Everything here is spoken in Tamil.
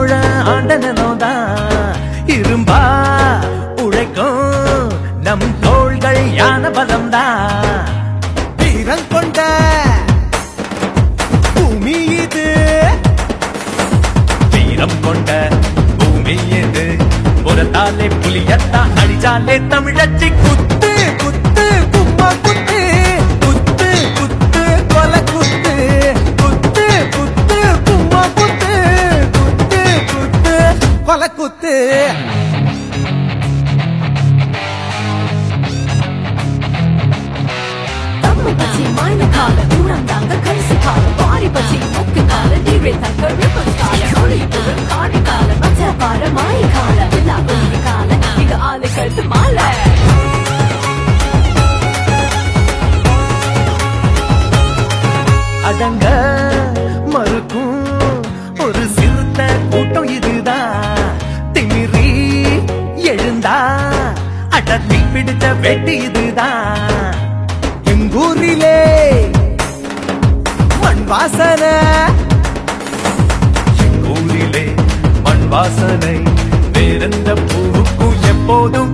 சூழ ஆண்டனோதான் இரும்பா உழைக்கும் நம் தோள்கள் யான பலம்தான் வீரம் கொண்ட பூமி இது வீரம் கொண்ட பூமி இது புறத்தாலே புலியத்தான் அடிச்சாலே தமிழச்சி குத்து குத்து கும்மா குத்து குத்து குத்து கொல குத்து குத்து குத்து கும்மா குத்து குத்து குத்து கொல குத்து தம்மு பச்சி மாய்ந்த கால தூரம் தாங்க கடைசி கால பாரி பச்சி முக்கு கால நீரை தங்க ரிப்பன் கால மொழி புகழ் காடி கால மச்ச பார மாய் கால எல்லா புள்ளி கால இங்க ஆளு கழுத்து மாலை அடங்க மறுக்கும் ஒரு சிறுத்த கூட்டம் இதுதான் திமிரி எழுந்தா அடத்தி பிடிச்ச வெட்டி இதுதான் எங்கூரிலே மண் வாசனை ஊரிலே மண் வாசனை வேறெந்த பூவுக்கும் எப்போதும்